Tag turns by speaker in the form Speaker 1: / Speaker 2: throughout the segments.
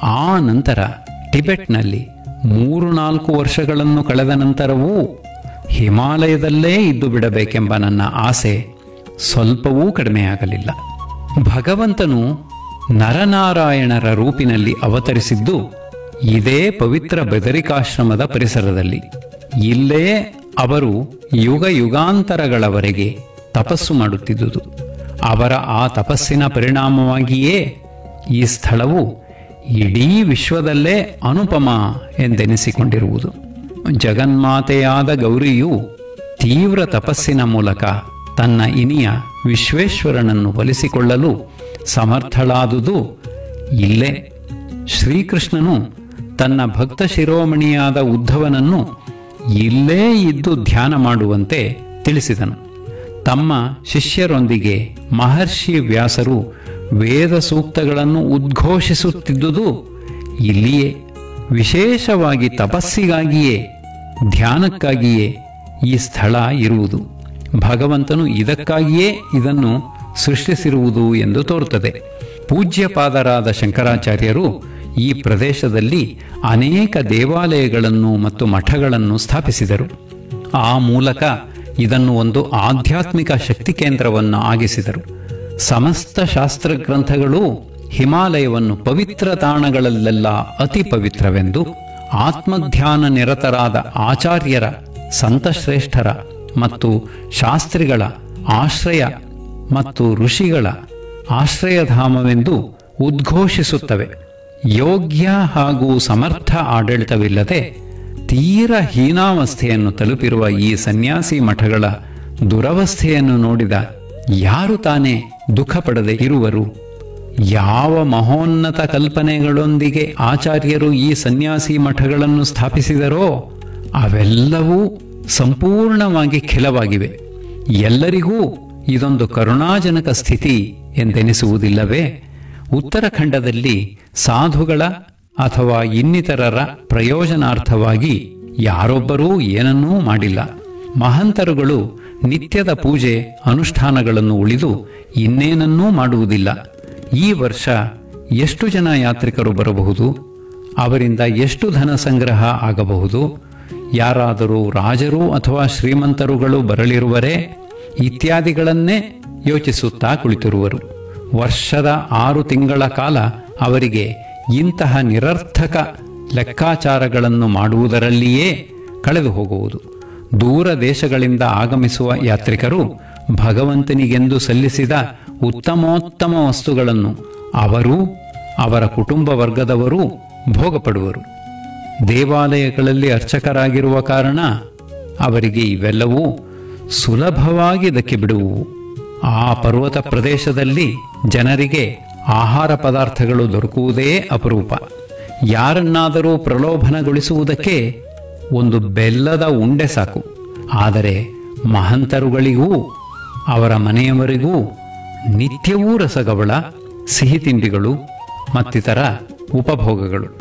Speaker 1: ಆ ನಂತರ ಟಿಬೆಟ್ನಲ್ಲಿ ಮೂರು ನಾಲ್ಕು ವರ್ಷಗಳನ್ನು ಕಳೆದ ನಂತರವೂ ಹಿಮಾಲಯದಲ್ಲೇ ಇದ್ದು ಬಿಡಬೇಕೆಂಬ ನನ್ನ ಆಸೆ ಸ್ವಲ್ಪವೂ ಕಡಿಮೆಯಾಗಲಿಲ್ಲ ಭಗವಂತನು ನರನಾರಾಯಣರ ರೂಪಿನಲ್ಲಿ ಅವತರಿಸಿದ್ದು ಇದೇ ಪವಿತ್ರ ಬದರಿಕಾಶ್ರಮದ ಪರಿಸರದಲ್ಲಿ ಇಲ್ಲೇ ಅವರು ಯುಗ ಯುಗಾಂತರಗಳವರೆಗೆ ತಪಸ್ಸು ಮಾಡುತ್ತಿದ್ದುದು ಅವರ ಆ ತಪಸ್ಸಿನ ಪರಿಣಾಮವಾಗಿಯೇ ಈ ಸ್ಥಳವು ಇಡೀ ವಿಶ್ವದಲ್ಲೇ ಅನುಪಮ ಎಂದೆನಿಸಿಕೊಂಡಿರುವುದು ಜಗನ್ಮಾತೆಯಾದ ಗೌರಿಯು ತೀವ್ರ ತಪಸ್ಸಿನ ಮೂಲಕ ತನ್ನ ಇನಿಯ ವಿಶ್ವೇಶ್ವರನನ್ನು ಒಲಿಸಿಕೊಳ್ಳಲು ಸಮರ್ಥಳಾದುದು ಇಲ್ಲೇ ಶ್ರೀಕೃಷ್ಣನು ತನ್ನ ಭಕ್ತ ಶಿರೋಮಣಿಯಾದ ಉದ್ಧವನನ್ನು ಇಲ್ಲೇ ಇದ್ದು ಧ್ಯಾನ ಮಾಡುವಂತೆ ತಿಳಿಸಿದನು ತಮ್ಮ ಶಿಷ್ಯರೊಂದಿಗೆ ಮಹರ್ಷಿ ವ್ಯಾಸರು ವೇದ ಸೂಕ್ತಗಳನ್ನು ಉದ್ಘೋಷಿಸುತ್ತಿದ್ದುದು ಇಲ್ಲಿಯೇ ವಿಶೇಷವಾಗಿ ತಪಸ್ಸಿಗಾಗಿಯೇ ಧ್ಯಾನಕ್ಕಾಗಿಯೇ ಈ ಸ್ಥಳ ಇರುವುದು ಭಗವಂತನು ಇದಕ್ಕಾಗಿಯೇ ಇದನ್ನು ಸೃಷ್ಟಿಸಿರುವುದು ಎಂದು ತೋರುತ್ತದೆ ಪೂಜ್ಯಪಾದರಾದ ಶಂಕರಾಚಾರ್ಯರು ಈ ಪ್ರದೇಶದಲ್ಲಿ ಅನೇಕ ದೇವಾಲಯಗಳನ್ನು ಮತ್ತು ಮಠಗಳನ್ನು ಸ್ಥಾಪಿಸಿದರು ಆ ಮೂಲಕ ಇದನ್ನು ಒಂದು ಆಧ್ಯಾತ್ಮಿಕ ಶಕ್ತಿ ಕೇಂದ್ರವನ್ನು ಆಗಿಸಿದರು ಸಮಸ್ತ ಶಾಸ್ತ್ರ ಗ್ರಂಥಗಳು ಹಿಮಾಲಯವನ್ನು ಪವಿತ್ರ ತಾಣಗಳಲ್ಲೆಲ್ಲ ಅತಿ ಪವಿತ್ರವೆಂದು ಆತ್ಮಧ್ಯಾನ ನಿರತರಾದ ಆಚಾರ್ಯರ ಸಂತಶ್ರೇಷ್ಠರ ಮತ್ತು ಶಾಸ್ತ್ರಿಗಳ ಆಶ್ರಯ ಮತ್ತು ಋಷಿಗಳ ಆಶ್ರಯಧಾಮವೆಂದು ಉದ್ಘೋಷಿಸುತ್ತವೆ ಯೋಗ್ಯ ಹಾಗೂ ಸಮರ್ಥ ಆಡಳಿತವಿಲ್ಲದೆ ತೀರ ಹೀನಾವಸ್ಥೆಯನ್ನು ತಲುಪಿರುವ ಈ ಸನ್ಯಾಸಿ ಮಠಗಳ ದುರವಸ್ಥೆಯನ್ನು ನೋಡಿದ ಯಾರು ತಾನೇ ದುಃಖ ಪಡದೆ ಇರುವರು ಯಾವ ಮಹೋನ್ನತ ಕಲ್ಪನೆಗಳೊಂದಿಗೆ ಆಚಾರ್ಯರು ಈ ಸನ್ಯಾಸಿ ಮಠಗಳನ್ನು ಸ್ಥಾಪಿಸಿದರೋ ಅವೆಲ್ಲವೂ ಸಂಪೂರ್ಣವಾಗಿ ಖಿಲವಾಗಿವೆ ಎಲ್ಲರಿಗೂ ಇದೊಂದು ಕರುಣಾಜನಕ ಸ್ಥಿತಿ ಎಂದೆನಿಸುವುದಿಲ್ಲವೇ ಉತ್ತರಾಖಂಡದಲ್ಲಿ ಸಾಧುಗಳ ಅಥವಾ ಇನ್ನಿತರರ ಪ್ರಯೋಜನಾರ್ಥವಾಗಿ ಯಾರೊಬ್ಬರೂ ಏನನ್ನೂ ಮಾಡಿಲ್ಲ ಮಹಂತರುಗಳು ನಿತ್ಯದ ಪೂಜೆ ಅನುಷ್ಠಾನಗಳನ್ನು ಉಳಿದು ಇನ್ನೇನನ್ನೂ ಮಾಡುವುದಿಲ್ಲ ಈ ವರ್ಷ ಎಷ್ಟು ಜನ ಯಾತ್ರಿಕರು ಬರಬಹುದು ಅವರಿಂದ ಎಷ್ಟು ಧನ ಸಂಗ್ರಹ ಆಗಬಹುದು ಯಾರಾದರೂ ರಾಜರು ಅಥವಾ ಶ್ರೀಮಂತರುಗಳು ಬರಲಿರುವರೇ ಇತ್ಯಾದಿಗಳನ್ನೇ ಯೋಚಿಸುತ್ತಾ ಕುಳಿತಿರುವರು ವರ್ಷದ ಆರು ತಿಂಗಳ ಕಾಲ ಅವರಿಗೆ ಇಂತಹ ನಿರರ್ಥಕ ಲೆಕ್ಕಾಚಾರಗಳನ್ನು ಮಾಡುವುದರಲ್ಲಿಯೇ ಕಳೆದು ಹೋಗುವುದು ದೂರ ದೇಶಗಳಿಂದ ಆಗಮಿಸುವ ಯಾತ್ರಿಕರು ಭಗವಂತನಿಗೆಂದು ಸಲ್ಲಿಸಿದ ಉತ್ತಮೋತ್ತಮ ವಸ್ತುಗಳನ್ನು ಅವರೂ ಅವರ ಕುಟುಂಬ ವರ್ಗದವರೂ ಭೋಗಪಡುವರು ದೇವಾಲಯಗಳಲ್ಲಿ ಅರ್ಚಕರಾಗಿರುವ ಕಾರಣ ಅವರಿಗೆ ಇವೆಲ್ಲವೂ ಸುಲಭವಾಗಿ ದಕ್ಕಿಬಿಡುವು ಆ ಪರ್ವತ ಪ್ರದೇಶದಲ್ಲಿ ಜನರಿಗೆ ಆಹಾರ ಪದಾರ್ಥಗಳು ದೊರಕುವುದೇ ಅಪರೂಪ ಯಾರನ್ನಾದರೂ ಪ್ರಲೋಭನಗೊಳಿಸುವುದಕ್ಕೆ ಒಂದು ಬೆಲ್ಲದ ಉಂಡೆ ಸಾಕು ಆದರೆ ಮಹಂತರುಗಳಿಗೂ ಅವರ ಮನೆಯವರಿಗೂ ನಿತ್ಯವೂ ರಸಗವಳ ಸಿಹಿ ತಿಂಡಿಗಳು ಮತ್ತಿತರ ಉಪಭೋಗಗಳು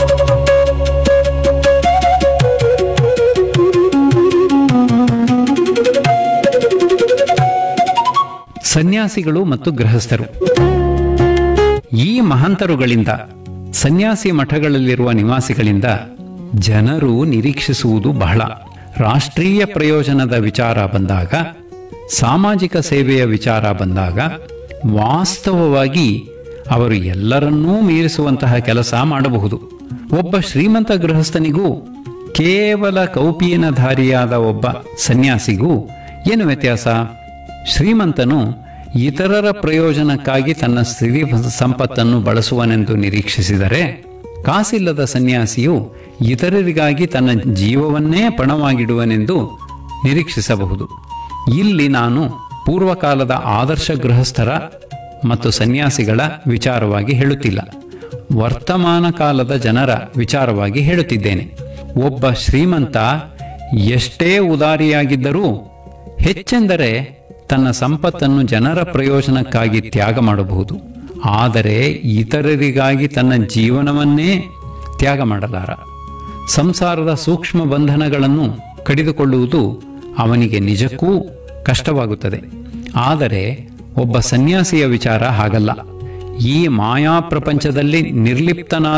Speaker 1: ಸನ್ಯಾಸಿಗಳು ಮತ್ತು ಗೃಹಸ್ಥರು ಈ ಮಹಂತರುಗಳಿಂದ ಸನ್ಯಾಸಿ ಮಠಗಳಲ್ಲಿರುವ ನಿವಾಸಿಗಳಿಂದ ಜನರು ನಿರೀಕ್ಷಿಸುವುದು ಬಹಳ ರಾಷ್ಟ್ರೀಯ ಪ್ರಯೋಜನದ ವಿಚಾರ ಬಂದಾಗ ಸಾಮಾಜಿಕ ಸೇವೆಯ ವಿಚಾರ ಬಂದಾಗ ವಾಸ್ತವವಾಗಿ ಅವರು ಎಲ್ಲರನ್ನೂ ಮೀರಿಸುವಂತಹ ಕೆಲಸ ಮಾಡಬಹುದು ಒಬ್ಬ ಶ್ರೀಮಂತ ಗೃಹಸ್ಥನಿಗೂ ಕೇವಲ ಕೌಪೀನಧಾರಿಯಾದ ಒಬ್ಬ ಸನ್ಯಾಸಿಗೂ ಏನು ವ್ಯತ್ಯಾಸ ಶ್ರೀಮಂತನು ಇತರರ ಪ್ರಯೋಜನಕ್ಕಾಗಿ ತನ್ನ ಸ್ಥಿತಿ ಸಂಪತ್ತನ್ನು ಬಳಸುವನೆಂದು ನಿರೀಕ್ಷಿಸಿದರೆ ಕಾಸಿಲ್ಲದ ಸನ್ಯಾಸಿಯು ಇತರರಿಗಾಗಿ ತನ್ನ ಜೀವವನ್ನೇ ಪಣವಾಗಿಡುವನೆಂದು ನಿರೀಕ್ಷಿಸಬಹುದು ಇಲ್ಲಿ ನಾನು ಪೂರ್ವಕಾಲದ ಆದರ್ಶ ಗೃಹಸ್ಥರ ಮತ್ತು ಸನ್ಯಾಸಿಗಳ ವಿಚಾರವಾಗಿ ಹೇಳುತ್ತಿಲ್ಲ ವರ್ತಮಾನ ಕಾಲದ ಜನರ ವಿಚಾರವಾಗಿ ಹೇಳುತ್ತಿದ್ದೇನೆ ಒಬ್ಬ ಶ್ರೀಮಂತ ಎಷ್ಟೇ ಉದಾರಿಯಾಗಿದ್ದರೂ ಹೆಚ್ಚೆಂದರೆ ತನ್ನ ಸಂಪತ್ತನ್ನು ಜನರ ಪ್ರಯೋಜನಕ್ಕಾಗಿ ತ್ಯಾಗ ಮಾಡಬಹುದು ಆದರೆ ಇತರರಿಗಾಗಿ ತನ್ನ ಜೀವನವನ್ನೇ ತ್ಯಾಗ ಮಾಡಲಾರ ಸಂಸಾರದ ಸೂಕ್ಷ್ಮ ಬಂಧನಗಳನ್ನು ಕಡಿದುಕೊಳ್ಳುವುದು ಅವನಿಗೆ ನಿಜಕ್ಕೂ ಕಷ್ಟವಾಗುತ್ತದೆ ಆದರೆ ಒಬ್ಬ ಸನ್ಯಾಸಿಯ ವಿಚಾರ ಹಾಗಲ್ಲ ಈ ಮಾಯಾ ಪ್ರಪಂಚದಲ್ಲಿ ನಿರ್ಲಿಪ್ತನಾದ